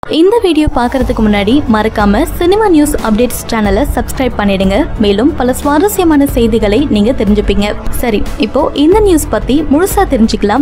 இந்த வீடியோ பார்க்கறதுக்கு முன்னாடி மறக்காம சினிமா நியூஸ் அப்டேட்ஸ் சேனலை சப்ஸ்கிரைப் பண்ணிடுங்க மேலும் பல சுவாரஸ்யமான செய்திகளை நீங்க தெரிஞ்சுப்பீங்க சரி இப்போ இந்த நியூஸ் பத்தி முழுசா தெரிஞ்சுக்கலாம்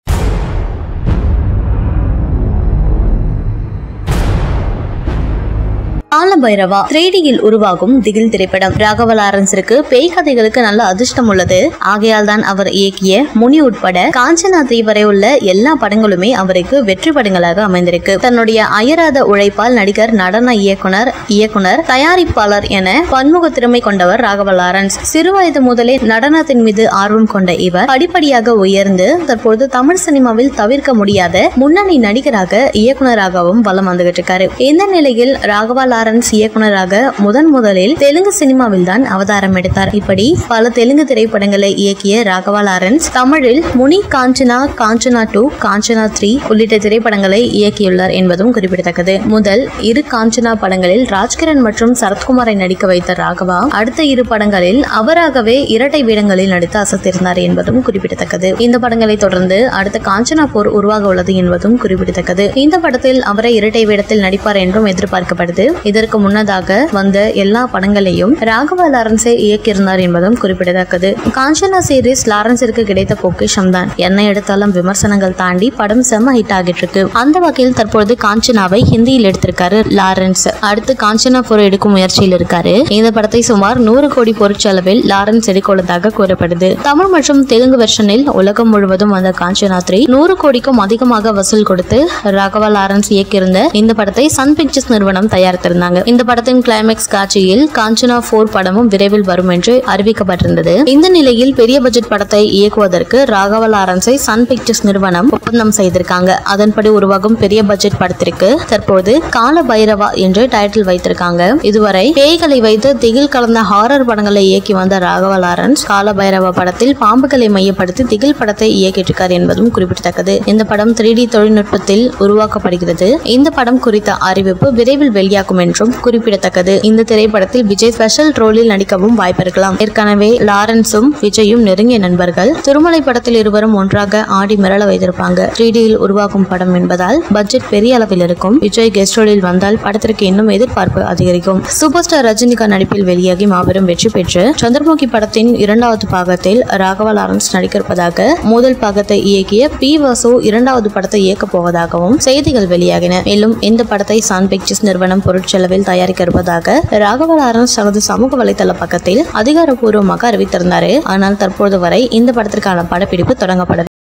காலபைரவா த்ரீடியில் உருவாகும் திகில் திரைப்படம் ராகவ லாரன்ஸிற்கு பேய் கதைகளுக்கு நல்ல அதிர்ஷ்டம் உள்ளது ஆகையால் தான் அவர் இயக்கிய முனி உட்பட காஞ்சனா த்ரீ வரை உள்ள எல்லா படங்களுமே அவருக்கு வெற்றி படங்களாக அமைந்திருக்கு தன்னுடைய அயராத உழைப்பால் நடிகர் நடன இயக்குனர் இயக்குனர் தயாரிப்பாளர் என பன்முக திறமை கொண்டவர் ராகவ லாரன்ஸ் சிறுவயது முதலே நடனத்தின் மீது ஆர்வம் கொண்ட இவர் படிப்படியாக உயர்ந்து தற்போது தமிழ் சினிமாவில் தவிர்க்க முடியாத முன்னணி நடிகராக இயக்குனராகவும் வலம் வந்துகிட்டு இருக்காரு இந்த நிலையில் ராகவா லாரன்ஸ் இயக்குனராக முதன் முதலில் தெலுங்கு சினிமாவில் தான் அவதாரம் எடுத்தார் இப்படி பல தெலுங்கு திரைப்படங்களை இயக்கிய ராகவா லாரன்ஸ் தமிழில் முனி காஞ்சனா காஞ்சனா டூ காஞ்சனா த்ரீ உள்ளிட்ட திரைப்படங்களை இயக்கியுள்ளார் என்பதும் குறிப்பிடத்தக்கது முதல் இரு காஞ்சனா படங்களில் ராஜ்கிரண் மற்றும் சரத்குமாரை நடிக்க வைத்த ராகவா அடுத்த இரு படங்களில் அவராகவே இரட்டை வேடங்களில் நடித்து அசத்திருந்தார் என்பதும் குறிப்பிடத்தக்கது இந்த படங்களை தொடர்ந்து அடுத்த காஞ்சனா போர் உருவாக உள்ளது என்பதும் குறிப்பிடத்தக்கது இந்த படத்தில் அவரை இரட்டை வேடத்தில் நடிப்பார் என்றும் எதிர்பார்க்கப்படுது இதற்கு முன்னதாக வந்த எல்லா படங்களையும் ராகவா லாரன்ஸே இயக்கியிருந்தார் என்பதும் குறிப்பிடத்தக்கது காஞ்சனா சீரிஸ் லாரன்ஸிற்கு கிடைத்த பொக்கிஷம் தான் என்ன எடுத்தாலும் விமர்சனங்கள் தாண்டி படம் செம்ம ஹிட் ஆகிட்டு இருக்கு அந்த வகையில் தற்பொழுது காஞ்சனாவை ஹிந்தியில் எடுத்திருக்காரு லாரன்ஸ் அடுத்து காஞ்சனா போர் எடுக்கும் முயற்சியில் இருக்காரு இந்த படத்தை சுமார் நூறு கோடி பொருட்செலவில் லாரன்ஸ் எடுக்கொள்ளதாக கூறப்படுது தமிழ் மற்றும் தெலுங்கு வெர்ஷனில் உலகம் முழுவதும் வந்த காஞ்சனா த்ரீ நூறு கோடிக்கும் அதிகமாக வசூல் கொடுத்து ராகவா லாரன்ஸ் இயக்கியிருந்த இந்த படத்தை சன் பிக்சர்ஸ் நிறுவனம் தயாரித்திருந்தாங்க இந்த படத்தின் கிளைமேக்ஸ் காட்சியில் காஞ்சனா போர் படமும் விரைவில் வரும் என்று அறிவிக்கப்பட்டிருந்தது இந்த நிலையில் பெரிய பட்ஜெட் படத்தை இயக்குவதற்கு ராகவ லாரன்ஸை சன் பிக்சர்ஸ் நிறுவனம் ஒப்பந்தம் செய்திருக்காங்க அதன்படி உருவாகும் பெரிய பட்ஜெட் படத்திற்கு தற்போது கால பைரவா என்று டைட்டில் வைத்திருக்காங்க இதுவரை பேய்களை வைத்து திகில் கலந்த ஹாரர் படங்களை இயக்கி வந்த ராகவ லாரன்ஸ் கால பைரவா படத்தில் பாம்புகளை மையப்படுத்தி திகில் படத்தை இயக்கியிருக்கார் என்பதும் குறிப்பிடத்தக்கது இந்த படம் த்ரீ டி தொழில்நுட்பத்தில் உருவாக்கப்படுகிறது இந்த படம் குறித்த அறிவிப்பு விரைவில் வெளியாகும் என்றும் குறிப்பிடத்தக்கது இந்த திரைப்படத்தில் விஜய் ஸ்பெஷல் ரோலில் நடிக்கவும் வாய்ப்பிருக்கலாம் ஏற்கனவே லாரன்ஸும் விஜயும் நெருங்கிய நண்பர்கள் திருமலை படத்தில் இருவரும் ஒன்றாக ஆடி மிரள வைத்திருப்பாங்க த்ரீ டியில் உருவாகும் படம் என்பதால் பட்ஜெட் பெரிய அளவில் இருக்கும் விஜய் கெஸ்ட் ரோலில் வந்தால் படத்திற்கு இன்னும் எதிர்பார்ப்பு அதிகரிக்கும் சூப்பர் ஸ்டார் ரஜினிகாந்த் நடிப்பில் வெளியாகி மாபெரும் வெற்றி பெற்று சந்திரமுகி படத்தின் இரண்டாவது பாகத்தில் ராகவா லாரன்ஸ் நடிக்கிருப்பதாக முதல் பாகத்தை இயக்கிய பி வாசு இரண்டாவது படத்தை இயக்கப் போவதாகவும் செய்திகள் வெளியாகின மேலும் இந்த படத்தை சான் பிக்சர்ஸ் நிறுவனம் பொருட்செலவில் தயாரிக்க இருப்பதாக ராகவ லாரன்ஸ் தனது சமூக வலைதள பக்கத்தில் அதிகாரப்பூர்வமாக அறிவித்திருந்தாரு ஆனால் தற்போது வரை இந்த படத்திற்கான படப்பிடிப்பு தொடங்கப்படவில்லை